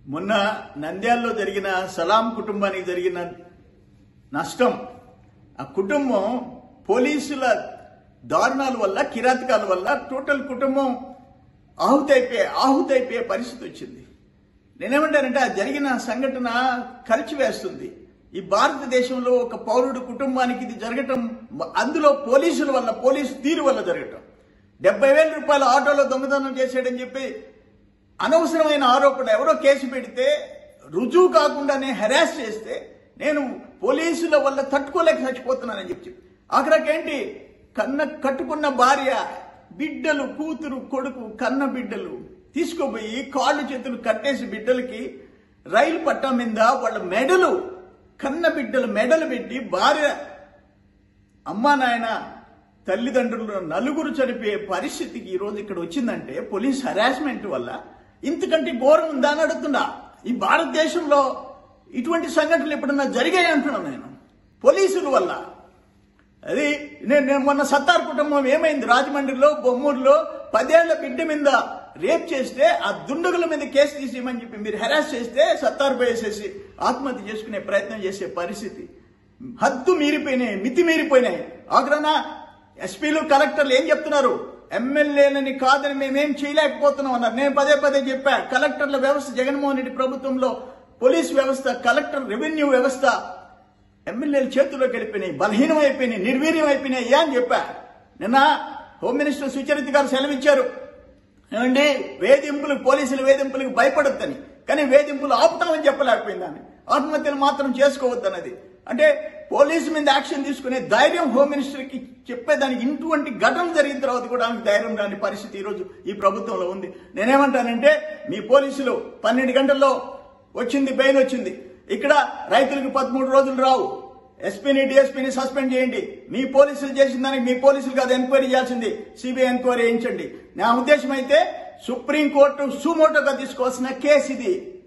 మొన్న నంద్యాలలో జరిగిన సలాం కుటుంబానికి జరిగిన నష్టం ఆ కుటుంబం పోలీసుల దారుణాల వల్ల కిరాతకాల వల్ల టోటల్ కుటుంబం ఆహుతైపోయే ఆహుతైపోయే పరిస్థితి వచ్చింది నేనేమంటానంటే ఆ జరిగిన సంఘటన కలిచివేస్తుంది ఈ భారతదేశంలో ఒక పౌరుడు కుటుంబానికి ఇది జరగటం అందులో పోలీసుల వల్ల పోలీసు తీరు వల్ల జరగటం డెబ్బై వేల రూపాయల ఆటోలో దొంగతనం చేశాడని చెప్పి అనవసరమైన ఆరోపణ ఎవరో కేసు పెడితే రుజువు కాకుండానే హెరాస్ చేస్తే నేను పోలీసుల వల్ల తట్టుకోలేక చచ్చిపోతున్నానని చెప్పి ఆఖరాకేంటి కన్న కట్టుకున్న భార్య బిడ్డలు కూతురు కొడుకు కన్న బిడ్డలు తీసుకుపోయి కాళ్ళు చేతులు కట్టేసి బిడ్డలకి రైలు పట్టా మీద వాళ్ళ మెడలు కన్న బిడ్డలు మెడలు పెట్టి భార్య అమ్మా నాయన తల్లిదండ్రులు నలుగురు చనిపోయే పరిస్థితికి ఈ రోజు ఇక్కడ వచ్చిందంటే పోలీస్ హరాస్మెంట్ వల్ల ఇంతకంటే ఘోరం ఉందా అని అడుగుతున్నా ఈ భారతదేశంలో ఇటువంటి సంఘటనలు ఎప్పుడన్నా జరిగాయి అంటున్నాను నేను పోలీసుల వల్ల అది నేను నేను మొన్న సత్తార్ కుటుంబం ఏమైంది రాజమండ్రిలో బొమ్మూరులో పదేళ్ల బిడ్డ మీద రేప్ చేస్తే ఆ దుండగుల మీద కేసు తీసేయమని చెప్పి మీరు హెరాస్ చేస్తే సత్తార్ వేసేసి ఆత్మహత్య చేసుకునే ప్రయత్నం చేసే పరిస్థితి హద్దు మీరిపోయినాయి మితి మీరిపోయినాయి ఆగ్రహణ ఎస్పీలు కలెక్టర్లు ఏం చెప్తున్నారు ఎమ్మెల్యేలని కాదని మేమేం చేయలేకపోతున్నాం అన్నారు నేను పదే పదే చెప్పా కలెక్టర్ల వ్యవస్థ జగన్మోహన్ రెడ్డి ప్రభుత్వంలో పోలీస్ వ్యవస్థ కలెక్టర్ రెవెన్యూ వ్యవస్థ ఎమ్మెల్యేల చేతుల్లోకి వెళ్ళిపోయినాయి బలహీనం అయిపోయినాయి నిర్వీర్యం అయిపోయినాయి అయ్యా అని చెప్పా నిన్న హోమ్ మినిస్టర్ సుచరిత గారు సెలవిచ్చారు ఏమండి వేధింపులకు పోలీసుల వేధింపులకు భయపడొద్దని కానీ వేధింపులు ఆపుతామని చెప్పలేకపోయిందని ఆత్మహత్యలు మాత్రం చేసుకోవద్దన్నది అంటే పోలీసు మీద యాక్షన్ తీసుకునే ధైర్యం హోమ్ మినిస్టర్కి చెప్పేదానికి ఇటువంటి ఘటనలు జరిగిన తర్వాత కూడా ఆమెకు ధైర్యం రాని పరిస్థితి ఈరోజు ఈ ప్రభుత్వంలో ఉంది నేనేమంటానంటే మీ పోలీసులు పన్నెండు గంటల్లో వచ్చింది బెయిల్ వచ్చింది ఇక్కడ రైతులకు పదమూడు రోజులు రావు ఎస్పీని డిఎస్పీని సస్పెండ్ చేయండి మీ పోలీసులు చేసిన దానికి మీ పోలీసులు కాదు ఎంక్వైరీ చేయాల్సింది సిబిఐ ఎంక్వైరీ చేయించండి నా ఉద్దేశం అయితే సుప్రీంకోర్టు సుమోటోగా తీసుకోవాల్సిన కేసు ఇది